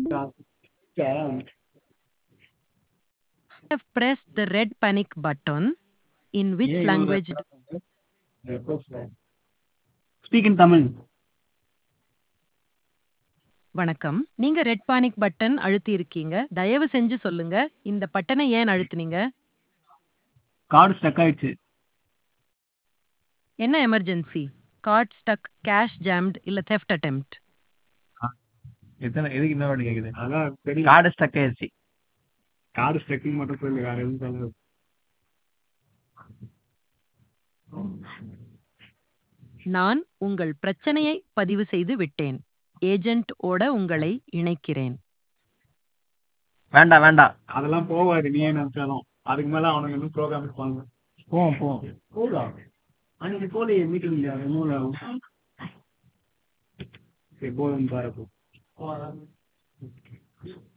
have pressed the red panic button. In which language? Speak in Tamil வணக்கம் நீங்க red panic button அழுத்தி இருக்கீங்க தயவு செஞ்சு சொல்லுங்க இந்த பட்டனை ஏன் அழுத்துனீங்க கார்டு ஸ்டக் ஆயிடுச்சு என்ன emergency card stuck cash jammed இல்ல தெஃப்ட் அட்டெம்ப்ட் எத்தனை எதுக்கு இன்னொரு வாட்டி கேக்குது அதான் தெரியும் கார்டு ஸ்டக் ஆயிடுச்சு கார்டு ஸ்டெக்கிங் மட்டும் சொல்லு வேற எதுவும் சொல்லு நான் உங்கள் பிரச்சனையை பதிவு செய்து விட்டேன் ஏஜென்ட் ஓட உங்களை இணைக்கிறேன் வேண்டாம் வேண்டாம் அதெல்லாம் போவாது நீ ஏன் நினைச்சாலும் அதுக்கு மேல அவனுங்க இன்னும் ப்ரோக்ராம் இருப்பாங்க போவோம் போவோம் போதா அன்னைக்கு போலையே மீட்டிங் இல்லையா மூணு சரி போதும் பாரு போ